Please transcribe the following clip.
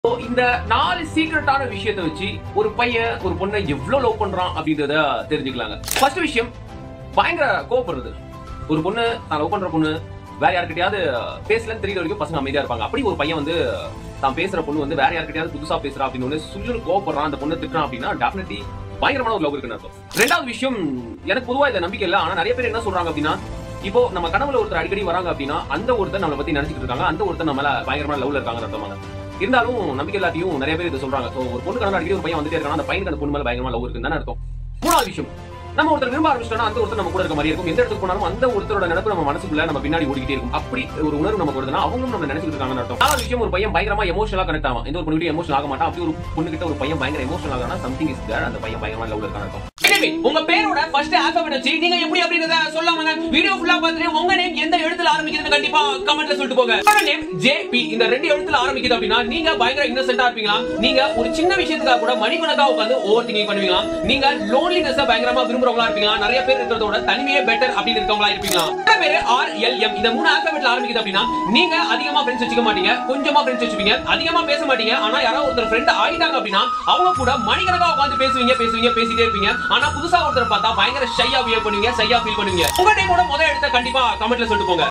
So, இந்த நாலு சீக்ரெட்டான விஷயத்தை வச்சு ஒரு பையன் ஒரு பொண்ணை எவ்வளவு லவ் பண்றான் அப்படின்றத தெரிஞ்சுக்கலாங்க ஃபர்ஸ்ட் விஷயம் பயங்கர கோவப்படுறது ஒரு பொண்ணு தான் லவ் பண்ற பொண்ணு வேற யார்கிட்டயாவது பேசலன்னு தெரியற வரைக்கும் பசங்க அமைதியா இருப்பாங்க அப்படி ஒரு பையன் வந்து தான் பேசுற பொண்ணு வந்து வேற யார்கிட்டயாவது புதுசா பேசுறா அப்படின்னு ஒண்ணு சுள்ளுன்னு கோவப்படுறான் அந்த பொண்ணை திட்டுறான் அப்படின்னா டெஃபினெட்லி பயங்கரமான ஒரு லவ் இருக்குன்னு அர்த்தம் ரெண்டாவது விஷயம் எனக்கு பொதுவா இதை நம்பிக்கை இல்லை ஆனா நிறைய பேர் என்ன சொல்றாங்க அப்படின்னா இப்போ நம்ம கனவுல ஒருத்தர் அடிக்கடி வராங்க அப்படின்னா அந்த ஒருத்தர் நம்மளை பத்தி நினைச்சிட்டு இருக்காங்க அந்த ஒருத்தர் நம்ம மேல பயங்கரமான லவ்ல இருக்காங்க அர்த்தமாங்க இருந்தாலும் நம்பிக்கை இல்லாட்டியும் நிறைய பேர் இதை சொல்றாங்க So, ஒரு பொண்ணு கனவு அடிக்கடி ஒரு பையன் வந்துட்டே இருக்கான் அந்த பையனுக்கு அந்த பொண்ணு மேல பயங்கரமா லவ் இருக்குன்னு தானே அர்த்தம் மூணாவது விஷயம் நம்ம ஒருத்தர் விரும்ப ஆரம்பிச்சிட்டோம்னா அந்த ஒருத்தர் நம்ம கூட இருக்க மாதிரி இருக்கும் எந்த இடத்துக்கு போனாலும் அந்த ஒருத்தரோட நினைப்பு நம்ம மனசுக்குள்ள நம்ம பின்னாடி ஓடிக்கிட்டே இருக்கும் அப்படி ஒரு உணர்வு நமக்கு வருதுன்னா அவங்களும் நம்ம நினைச்சிட்டு இருக்காங்கன்னு அர்த்தம் நாலாவது விஷயம் ஒரு பையன் பயங்கரமா எமோஷனலா கனெக்ட் ஆகும் எந்த ஒரு பொண்ணு எமோஷனல் ஆக மாட்டான் அப்படி ஒரு பொண்ணு கிட்ட ஒரு பையன் பயங்கர எமோஷனல் ஆகிறானா சம்திங் இஸ் தேர் அந்த பையன் பயங்கரமா லவ்ல இருக்கான்னு அர்த்தம் எனவே, உங்க பேரோட ஃபர்ஸ்ட் ஆல்பபெட் வச்சு நீங்க எப்படி அப்படிங்கறத சொல்லாமங்க வீடியோ ஃபுல்லா பார்த்துட்டு உங்க நேம் எந்த எழுத்துல ஆரம்பிக்கிறது கண்டிப்பா கமெண்ட்ல சொல்லிட்டு போங்க உங்க நேம் ஜேபி இந்த ரெண்டு எழுத்துல ஆரம்பிக்குது அப்படின்னா நீங்க பயங்கர இன்னசென்ட்டா இருப்பீங்களா நீங்க ஒரு சின்ன விஷயத்துக்காக கூட மணிக்கணக்கா உட்காந்து ஓவர் திங்கிங் பண்ணுவீங்களா நீங்க லோன்லினஸ் பயங்கரமா விரும்புறவங்களா இருப்பீங்களா நிறைய பேர் இருக்கிறதோட தனிமையே பெட்டர் அப்படின்னு இருக்கவங்களா இருப்பீங்களா சில பேர் ஆர் எல் எம் இந்த மூணு ஆல்பபெட்ல ஆரம்பிக்குது அப்படின்னா நீங்க அதிகமா ஃப்ரெண்ட்ஸ் வச்சுக்க மாட்டீங்க கொஞ்சமா ஃப்ரெண்ட்ஸ் வச்சுப்பீங்க அதிகமா பேச மாட்டீங்க ஆனா யாராவது ஒருத்தர் ஃப்ரெண்ட் ஆயிட்டாங்க அப்படின்னா அவங்க கூட மணிக்கணக்கா உட்காந்து பேசுவீங்க பேசுவீங்க பேசிட்டே இருப்பீங்க ஆனா புதுசா ஒருத்தர் பார்த்தா பயங்கர ஷையா பிஹேவ் பண்ணுவீங்க ஷையா ஃபீல் பண்ணுவீங்க உங்க டைமோட முதல் எடுத்த கண்டிப்பா கமெண்ட்ல சொல்லிட்டு போங்க